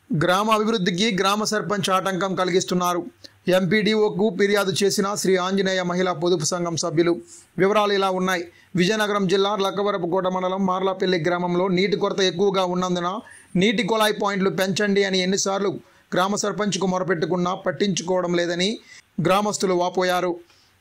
గ్రామ అభివృద్ధికి గ్రామ సర్పంచ్ ఆటంకం కలిగిస్తున్నారు ఎంపీడీఓకు ఫిర్యాదు చేసిన శ్రీ ఆంజనేయ మహిళా పొదుపు సంఘం సభ్యులు వివరాలు ఇలా ఉన్నాయి విజయనగరం జిల్లా లక్కవరపుకోట మండలం మార్లాపల్లి గ్రామంలో నీటి కొరత ఎక్కువగా ఉన్నందున నీటి కొలాయి పాయింట్లు పెంచండి అని ఎన్నిసార్లు గ్రామ సర్పంచ్కు మొరపెట్టుకున్నా పట్టించుకోవడం లేదని గ్రామస్తులు వాపోయారు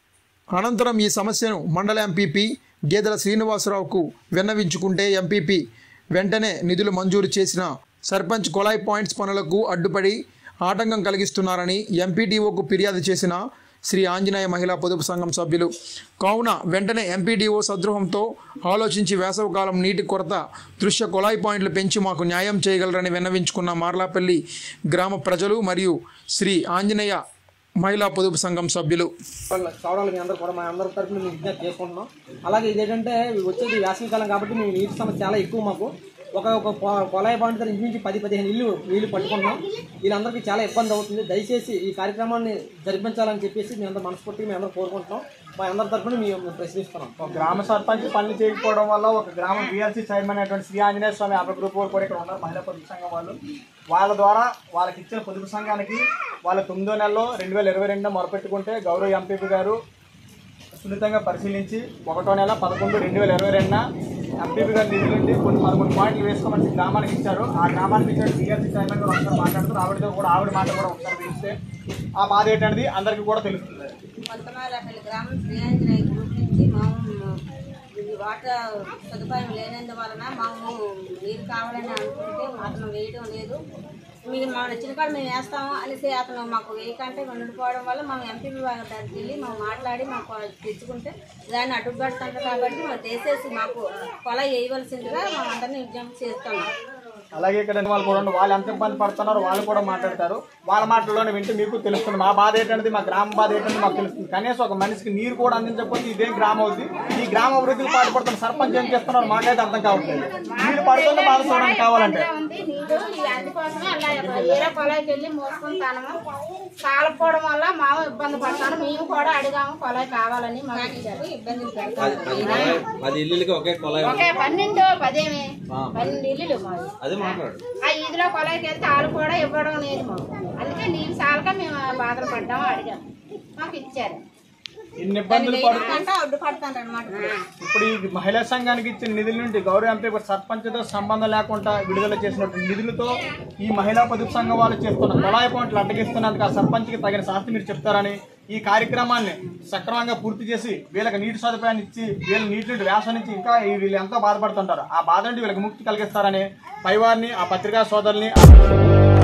అనంతరం ఈ సమస్యను మండల ఎంపీపీ గేదెల శ్రీనివాసరావుకు విన్నవించుకుంటే ఎంపీపీ వెంటనే నిధులు మంజూరు చేసిన సర్పంచ్ కొలాయి పాయింట్స్ పనులకు అడ్డుపడి ఆటంకం కలిగిస్తున్నారని ఎంపీడీఓకు ఫిర్యాదు చేసిన శ్రీ ఆంజనేయ మహిళా పొదుపు సంఘం సభ్యులు కావున వెంటనే ఎంపీడీఓ సద్రోహంతో ఆలోచించి వేసవకాలం నీటి కొరత దృశ్య కొలాయి పాయింట్లు పెంచి మాకు న్యాయం చేయగలరని విన్నవించుకున్న మార్లాపల్లి గ్రామ ప్రజలు మరియు శ్రీ ఆంజనేయ మహిళా పొదుపు సంఘం సభ్యులు కావడాలు మీ అందరూ కూడా మా అందరి తరఫున మేము విజ్ఞప్తి చేసుకుంటున్నాం అలాగే ఇదేంటంటే వచ్చేది వేసవికాలం కాబట్టి మేము నీటి సమస్య చాలా ఎక్కువ మాకు ఒక ఒక పొ- పొలాయి పాయింట్ దగ్గర ఇంచుమించి పది పదిహేను ఇల్లు నీళ్లు పట్టుకుంటున్నాం వీళ్ళందరికీ చాలా ఇబ్బంది అవుతుంది దయచేసి ఈ కార్యక్రమాన్ని జరిపించాలని చెప్పేసి మేము అందరూ మనస్ఫూర్తిగా మేము అందరూ కోరుకుంటున్నాం మా అందరి తరఫున మేము ప్రశ్నిస్తున్నాం ఒక గ్రామ సర్పంచ్ పనులు చేయకపోవడం వల్ల ఒక గ్రామ బీఎల్సీ చైర్మన్ అయినటువంటి శ్రీ ఆంజనేయ స్వామి అభయ గ్రూప్ వారు కూడా ఇక్కడ ఉన్నారు మహిళా పొదుపు సంఘం వాళ్ళు వాళ్ళ ద్వారా వాళ్ళకి ఇచ్చిన పొదుపు సంఘానికి వాళ్ళ తొమ్మిదో నెలలో రెండు వేల ఇరవై రెండున మొరపెట్టుకుంటే గౌరవ ఎంపీపీ గారు సున్నితంగా పరిశీలించి ఒకటో నెల పదకొండు రెండు వేల ఇరవై రెండున ఎంపీపీ గారు నిధుల నుండి కొన్ని పదకొండు పాయింట్లు వేసుకోమని గ్రామానికి ఇచ్చారు ఆ గ్రామానికి ఇచ్చిన బీఎల్సీ చైర్మన్ గారు ఒకసారి మాట్లాడుతూ ఆవిడతో కూడా ఆవిడ మాట కూడా ఒకసారి పిలిస్తే ఆ బాధ ఏంటనేది అందరికీ కూడా తెలుస్తుంది కొంతమాలపల్లి గ్రామం శ్రీయాంజనేయ గ్రూప్ నుంచి మేము ఇది వాటర్ సదుపాయం లేనందువలన మేము నీరు కావాలని అనుకుంటే అతను వేయడం లేదు మీరు మా నచ్చిన కాడ మేము వేస్తాము అనేసి అతను మాకు వేయకంటే ఉండిపోవడం వల్ల మేము ఎంపీ దగ్గరికి వెళ్ళి మేము మాట్లాడి మాకు తెచ్చుకుంటే దాన్ని అడ్డుపడుతుంటారు కాబట్టి మేము తీసేసి మాకు పొల వేయవలసిందిగా మేము అందరినీ విజ్ఞప్తి చేస్తున్నాం అలాగే ఇక్కడ వాళ్ళు కూడా ఉన్నారు. వాళ్ళు ఎంత ఇబ్బంది పడుతున్నారో వాళ్ళు కూడా మాట్లాడతారు వాళ్ళ మాటల్లోనే వింటే మీకు తెలుస్తుంది మా బాధ ఏంటంటే మా గ్రామ బాధ ఏంటంటే మాకు తెలుస్తుంది కనీసం ఒక మనిషికి నీరు కూడా అందించకపోతే ఇదేం గ్రామం అవుతుంది ఈ గ్రామ అభివృద్ధికి పాటుపడుతున్న సర్పంచ్ ఏం చేస్తున్నారు మాకైతే అర్థం కావట్లేదు నీరు పడుతున్న బాధ చూడడానికి కావాలంటే ఉంది నీరు ఈ అందుకోసమే అలా వేరే పొలాయికి వెళ్ళి మోసుకుంటాము కాలపోవడం వల్ల మాము ఇబ్బంది పడతాను మేము కూడా అడిగాము కొలాయి కావాలని మాకు ఇచ్చారు ఇబ్బందులు పెడతారు పది ఇల్లులకి ఒకే కొలాయి ఒకే పన్నెండు పదేమి పన్నెండు ఇల్లులు మావి అదే మాట్లాడు ఆ ఈదిలో కొలాయికి వెళ్తే వాళ్ళు కూడా ఇవ్వడం లేదు మాకు అందుకే నీళ్ళు చాలక మేము బాధలు పడ్డాము అడిగాము మాకు ఇచ్చారు ఇన్ని ఇబ్బందులు పడు అంటే అడ్డుపడతాను అనమాట ఇప్పుడు ఈ మహిళా సంఘానికి ఇచ్చిన నిధుల నుండి గౌరవ ఎంపీ సర్పంచ్తో సంబంధం లేకుండా విడుదల చేసినటువంటి నిధులతో ఈ మహిళా పొదుపు సంఘం వాళ్ళు చేస్తున్న కొలాయి పాయింట్లు అడ్డగిస్తున్నందుకు ఆ సర్పంచ్కి తగిన శాస్తి మీరు చెప్తారని ఈ కార్యక్రమాన్ని సక్రమంగా పూర్తి చేసి వీళ్ళకి నీటి సదుపాయాన్ని ఇచ్చి వీళ్ళ నీటి నుండి వ్యాసం నుంచి ఇంకా ఈ వీళ్ళు ఎంతో బాధపడుతుంటారు ఆ బాధ నుండి వీళ్ళకి ముక్తి కలిగిస్తారని పైవారిని ఆ పత్రికా సోదరుల్ని